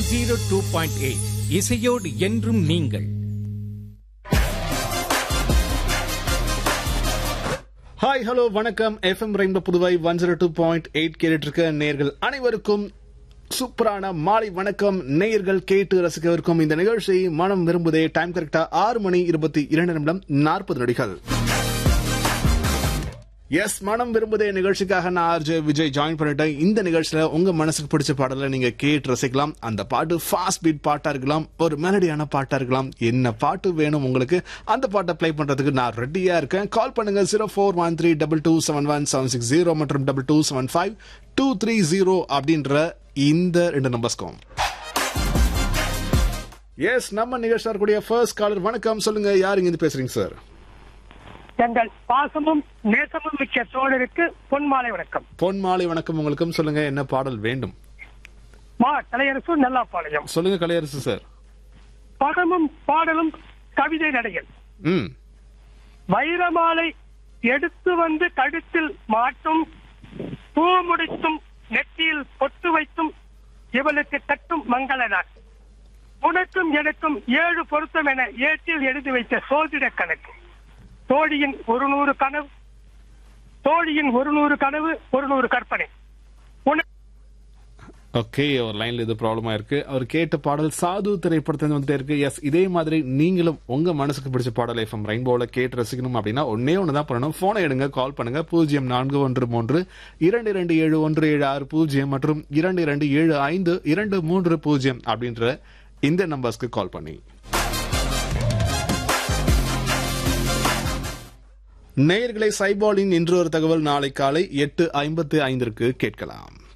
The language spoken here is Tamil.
ஜீரோ டூ பாயிண்ட் எயிட் இசையோடு என்றும் நீங்கள் ஹாய் ஹலோ வணக்கம் FM rainbow Puduvai one zero two point eight கேட்டுட்டு இருக்க நேர்கள் அனைவருக்கும் சூப்பரான மாலை வணக்கம் நேயர்கள் கேட்டு ரசிக்கவிருக்கும் இந்த நிகழ்ச்சி மனம் விரும்புதே டைம் கரெக்டா ஆறு மணி இருபத்தி இரண்டு நிமிடம் நாற்பது நொடிகள் எஸ் மனம் விரும்புதே நிகழ்ச்சிக்காக நான் ஆர்ஜே விஜய் ஜாயின் பண்ணிட்டேன் இந்த நிகழ்ச்சியில உங்க மனசுக்கு பிடிச்ச பாடலை நீங்க கேட்டு ரசிக்கலாம் அந்த பாட்டு ஃபாஸ்ட் பீட் பாட்டா இருக்கலாம் ஒரு மெலடியான பாட்டா இருக்கலாம் என்ன பாட்டு வேணும் உங்களுக்கு அந்த பாட்டை ப்ளே பண்றதுக்கு நான் ரெடியா இருக்கேன் கால் பண்ணுங்க zero four one three double two seven one seven six zero மற்றும் double two seven five two three zero அப்படின்ற இந்த ரெண்டு நம்பர்ஸ்க்கும் எஸ் நம்ம நிகழ்ச்சியா இருக்கக்கூடிய ஃபர்ஸ்ட் காலர் வணக்கம் சொல்லுங்க யார் இங்க இருந்து பேசுறீங்க சார் எங்கள் பாசமும் நேசமும் மிக்க தோழருக்கு பொன்மாலை வணக்கம் பொன் மாலை வணக்கம் உங்களுக்கும் சொல்லுங்க என்ன பாடல் வேண்டும் மா தலையரசு நல்லாப்பாளையம் சொல்லுங்க கலையரசு சார் படமும் பாடலும் கவிதை நடைகள் ம் வைரமாலை எடுத்து வந்து கழுத்தில் மாட்டும் பூ முடித்தும் நெற்றியில் பொட்டு வைத்தும் இவளுக்கு தட்டும் மங்கள நாள் உனக்கும் எனக்கும் ஏழு பொருத்தம் என ஏற்றில் எழுதி வைத்த சோதிட கணக்கு தோழியின் ஒரு நூறு கனவு தோழியின் ஒரு நூறு கனவு ஒரு நூறு கற்பனை உன ஓகே அவர் லைன்ல இது ப்ராப்ளமா இருக்கு அவர் கேட்ட பாடல் சாது திரைப்படத்துல வந்துட்டே இருக்கு எஸ் இதே மாதிரி நீங்களும் உங்க மனசுக்கு பிடிச்ச பாடல் எஃப்எம் ரெயின்போல கேட்டு ரசிக்கணும் அப்படின்னா ஒன்னே ஒன்று தான் பண்ணணும் போனை எடுங்க கால் பண்ணுங்க பூஜ்ஜியம் நான்கு ஒன்று மூன்று இரண்டு இரண்டு ஏழு ஒன்று ஏழு ஆறு பூஜ்ஜியம் மற்றும் இரண்டு இரண்டு ஏழு ஐந்து இரண்டு மூன்று பூஜ்ஜியம் அப்படின்ற இந்த நம்பர்ஸ்க்கு கால் பண்ணி நேயர்களை சைபாலின் இன்று ஒரு தகவல் நாளை காலை எட்டு ஐம்பத்து ஐந்திற்கு கேட்கலாம்